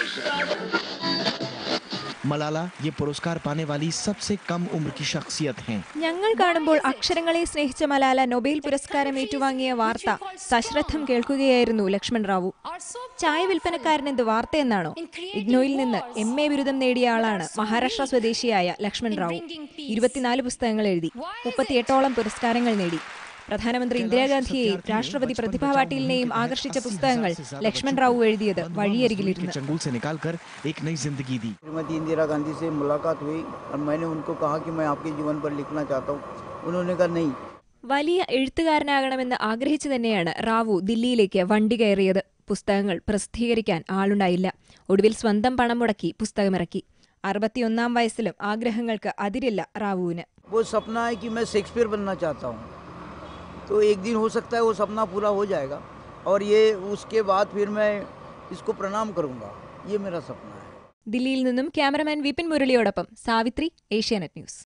मलाला ये पुरस्कार पाने वाली सबसे कम उम्र की शख्सियत हैं ഞങ്ങൾ കാണുമ്പോൾ അക്ഷരങ്ങളെ സ്നേഹിച്ച മലാല നൊബേൽ പുരസ്കാരം ഏറ്റുവാങ്ങിയ വാർത്ത സശ്രദ്ധം കേൾക്കുകയായിരുന്നു ലക്ഷ്മൺ റാവു ചായ വിൽപ്പനക്കാരൻ എന്ത് വാർത്തയെന്നാണോ ഇഗ്നോയിൽ നിന്ന് എം എ ബിരുദം നേടിയ ആളാണ് മഹാരാഷ്ട്ര സ്വദേശിയായ ലക്ഷ്മൺ റാവു ഇരുപത്തിനാല് പുസ്തകങ്ങൾ എഴുതി മുപ്പത്തിയെട്ടോളം പുരസ്കാരങ്ങൾ നേടി പ്രധാനമന്ത്രി ഇന്ദിരാഗാന്ധിയെയും രാഷ്ട്രപതി പ്രതിഭാ പാട്ടീലിനെയും ആകർഷിച്ച പുസ്തകങ്ങൾ ലക്ഷ്മൺ റാവു എഴുതിയത് വഴിയരികിലിരുന്ന് चंगुल से निकालकर एक नई जिंदगी दी श्रीमती इंदिरा गांधी से मुलाकात हुई और मैंने उनको कहा कि मैं आपके जीवन पर लिखना चाहता हूँ उन्होंने कहा नहीं വലിയ എഴുത്തുകാരനാകണമെന്ന് ആഗ്രഹിച്ചു തന്നെയാണ് റാവു ദില്ലിയിലേക്ക് വണ്ടി കയറിയത് പുസ്തകങ്ങൾ പ്രസിദ്ധീകരിക്കാൻ ആളുണ്ടായില്ല ഒടുവിൽ സ്വന്തം പണം മുടക്കി പുസ്തകമിറക്കി അറുപത്തിയൊന്നാം വയസ്സിലും ആഗ്രഹങ്ങൾക്ക് അതിരില്ല റാവുവിന് वो सपना है कि मैं शेक्सपियर बनना चाहता हूँ तो एक दिन हो सकता है वो सपना पूरा हो जाएगा और ये उसके बाद फिर मैं इसको प्रणाम करूँगा ये मेरा सपना है ദില്ലിയിൽ നിന്നും ക്യാമറമാൻ വിപിൻ മുരളിയോടൊപ്പം സാവിത്രി ഏഷ്യാനെറ്റ് ന്യൂസ്